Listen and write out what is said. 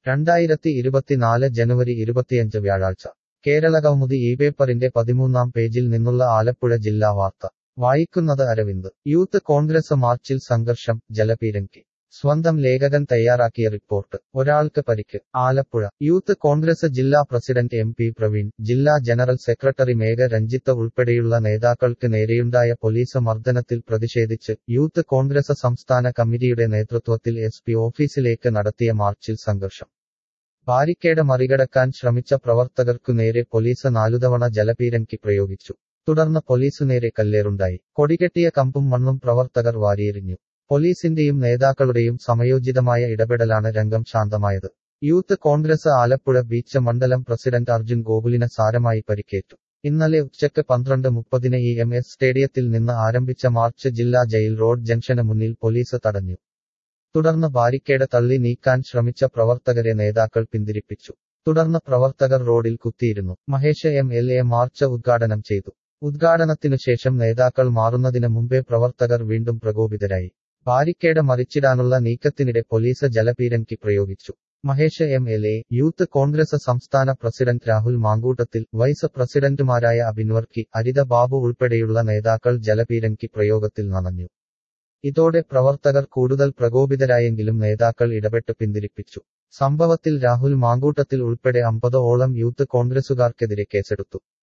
രണ്ടായിരത്തി ഇരുപത്തിനാല് ജനുവരി ഇരുപത്തിയഞ്ച് വ്യാഴാഴ്ച കേരളകൗമുദി ഈ പേപ്പറിന്റെ പതിമൂന്നാം പേജിൽ നിന്നുള്ള ആലപ്പുഴ ജില്ലാ വാർത്ത വായിക്കുന്നത് അരവിന്ദ് യൂത്ത് കോൺഗ്രസ് മാർച്ചിൽ സംഘർഷം ജലപീരങ്കി സ്വന്തം ലേഖകൻ തയ്യാറാക്കിയ റിപ്പോർട്ട് ഒരാൾക്ക് പരിക്ക് ആലപ്പുഴ യൂത്ത് കോൺഗ്രസ് ജില്ലാ പ്രസിഡന്റ് എം പി പ്രവീൺ ജില്ലാ ജനറൽ സെക്രട്ടറി മേഘ രഞ്ജിത്ത് ഉൾപ്പെടെയുള്ള നേതാക്കൾക്ക് നേരെയുണ്ടായ പോലീസ് മർദ്ദനത്തിൽ പ്രതിഷേധിച്ച് യൂത്ത് കോൺഗ്രസ് സംസ്ഥാന കമ്മിറ്റിയുടെ നേതൃത്വത്തിൽ എസ് പി ഓഫീസിലേക്ക് നടത്തിയ മാർച്ചിൽ സംഘർഷം ബാരിക്കേഡ് മറികടക്കാൻ ശ്രമിച്ച പ്രവർത്തകർക്കു നേരെ പോലീസ് നാലുതവണ ജലപീരങ്കി പ്രയോഗിച്ചു തുടർന്ന് പോലീസു നേരെ കല്ലേറുണ്ടായി കൊടികെട്ടിയ കമ്പും മണ്ണും പ്രവർത്തകർ വാരിയെറിഞ്ഞു പോലീസിന്റെയും നേതാക്കളുടെയും സമയോചിതമായ ഇടപെടലാണ് രംഗം ശാന്തമായത് യൂത്ത് കോൺഗ്രസ് ആലപ്പുഴ ബീച്ച് മണ്ഡലം പ്രസിഡന്റ് അർജുൻ ഗോകുലിന് സാരമായി പരിക്കേറ്റു ഇന്നലെ ഉച്ചയ്ക്ക് പന്ത്രണ്ട് മുപ്പതിന് ഇ എം എസ് സ്റ്റേഡിയത്തിൽ നിന്ന് ആരംഭിച്ച മാർച്ച് ജില്ലാ ജയിൽ റോഡ് ജംഗ്ഷന് മുന്നിൽ പോലീസ് തടഞ്ഞു തുടർന്ന് ബാരിക്കേഡ് തള്ളി നീക്കാൻ ശ്രമിച്ച പ്രവർത്തകരെ നേതാക്കൾ പിന്തിരിപ്പിച്ചു തുടർന്ന് പ്രവർത്തകർ റോഡിൽ കുത്തിയിരുന്നു Mahesh M L A march ഉദ്ഘാടനം ചെയ്തു ഉദ്ഘാടനത്തിനു ശേഷം നേതാക്കൾ മാറുന്നതിന് മുമ്പേ പ്രവർത്തകർ വീണ്ടും പ്രകോപിതരായി ബാരിക്കേഡ് മറിച്ചിടാനുള്ള നീക്കത്തിനിടെ പോലീസ് ജലപീരങ്കി പ്രയോഗിച്ചു Mahesh M L A youth Congress സംസ്ഥാന പ്രസിഡന്റ് രാഹുൽ മാങ്കൂട്ടത്തിൽ വൈസ് പ്രസിഡന്റുമാരായ അബിൻവർക്കി അരിത ബാബു ഉൾപ്പെടെയുള്ള നേതാക്കൾ ജലപീരങ്കി പ്രയോഗത്തിൽ നനഞ്ഞു ഇതോടെ പ്രവർത്തകർ കൂടുതൽ പ്രകോപിതരായെങ്കിലും നേതാക്കൾ ഇടപെട്ട് പിന്തിരിപ്പിച്ചു സംഭവത്തിൽ രാഹുൽ മാങ്കൂട്ടത്തിൽ ഉൾപ്പെടെ അമ്പതോളം യൂത്ത് കോൺഗ്രസുകാർക്കെതിരെ കേസെടുത്തു